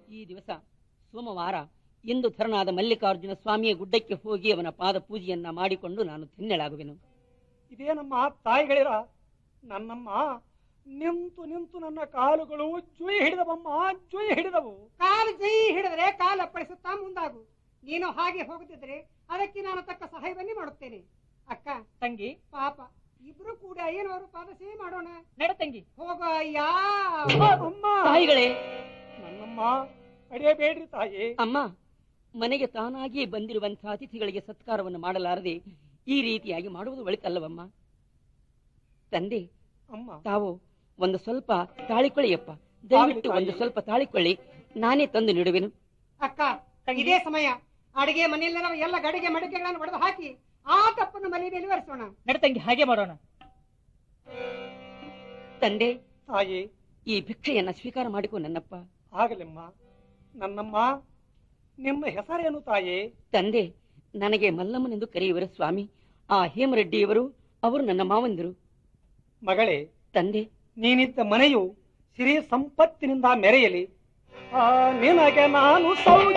ಈ ದಿವಸ ಸೋಮವಾರ ಇಂದು ಧರನಾದ ಮಲ್ಲಿಕಾರ್ಜುನ ಸ್ವಾಮಿಯ ಗುಡ್ಡಕ್ಕೆ ಹೋಗಿ ಅವನ ಪಾದ ಪೂಜೆಯನ್ನ ಮಾಡಿಕೊಂಡು ನಾನು ತಿನ್ನಲಾಗುವೆನು ಇದೇನಮ್ಮ ತಾಯಿಗಳಿರ ನನ್ನಮ್ಮ ನಿಂತು ನಿಂತು ನನ್ನ ಕಾಲುಗಳು ಜುಯಿ ಹಿಡಿದವಮ್ಮ ಜುಯಿ ಹಿಡಿದವು ಕಾಲು ಜೈ ಹಿಡಿದ್ರೆ ಕಾಲು ಅಪ್ಪಳಿಸುತ್ತಾ ಮುಂದಾಗು ನೀನು ಹಾಗೆ ಹೋಗುತ್ತಿದ್ರೆ ಅದಕ್ಕೆ ನಾನು ತಕ್ಕ ಸಹಾಯವನ್ನೇ ಮಾಡುತ್ತೇನೆ ಅಕ್ಕ ತಂಗಿ ಪಾಪ ಇಬ್ರು ಕೂಡ ಏನವರು ಪಾದ ಸೇವೆ ಮಾಡೋಣ ನಡ ತಂಗಿ ಹೋಗ ಯಾ ಅಮ್ಮ ತಾಯಿಗಳೇ ನನ್ನಮ್ಮ ಅಡಿಯಬೇಡ್ರಿ ತಾಯಿ ಅಮ್ಮ ಮನೆಗೆ ತಾನಾಗಿ ಬಂದಿರುವಂತಹ ಅತಿಥಿಗಳಿಗೆ ಸತ್ಕಾರವನ್ನು ಮಾಡಲಾರದೆ ಈ ರೀತಿಯಾಗಿ ಮಾಡುವುದು ಒಳಿತಲ್ಲವಮ್ಮ ತಂದೆ ಅಮ್ಮ ತಾವು ಒಂದು ಸ್ವಲ್ಪ ತಾಳಿಕೊಳ್ಳಿಯಪ್ಪ ದಯವಿಟ್ಟು ತಾಯಿ. ಒಂದು ಸ್ವಲ್ಪ ತಾಳಿಕೊಳ್ಳಿ ನಾನೇ ತಂದು ನೀಡುವೆನು ಅಕ್ಕ ಇದೇ ಸಮಯ ಅಡಿಗೆ ಮನೆಯಲ್ಲಿರುವ ಎಲ್ಲ ಗಡಿಗೆ ಮಡಿಕೆಗಳನ್ನು ಒಡೆದು ಹಾಕಿ ಆ ತಪ್ಪನ್ನು ಮನೆ ಮೇಲೆ ಒರೆಸೋಣ ನಡ ತಂಗಿ ಹಾಗೆ ಮಾಡೋಣ ತಂದೆ ತಾಯಿ ಈ ಭಿಕ್ಷೆಯನ್ನ ಸ್ವೀಕಾರ ಮಾಡಿಕೊ ನನ್ನಪ್ಪ ಆಗಲಿಮ್ಮ ನನ್ನಮ್ಮ ನಿಮ್ಮ ಹೆಸರೇನು ತಾಯಿ ತಂದೆ ನನಗೆ ಮಲ್ಲಮ್ಮನೆಂದು ಕರೆಯುವರು ಸ್ವಾಮಿ ಆ ಹೇಮರೆಡ್ಡಿಯವರು ಅವರು ನನ್ನ ಮಾವಂದಿರು ಮಗಳೇ ತಂದೆ ನೀನಿದ್ದ ಮನೆಯು ಸಿರಿ ಸಂಪತ್ತಿನಿಂದ ಮೆರೆಯಲಿ ಆ ನಿನಗೆ ನಾನು ಸೌಜ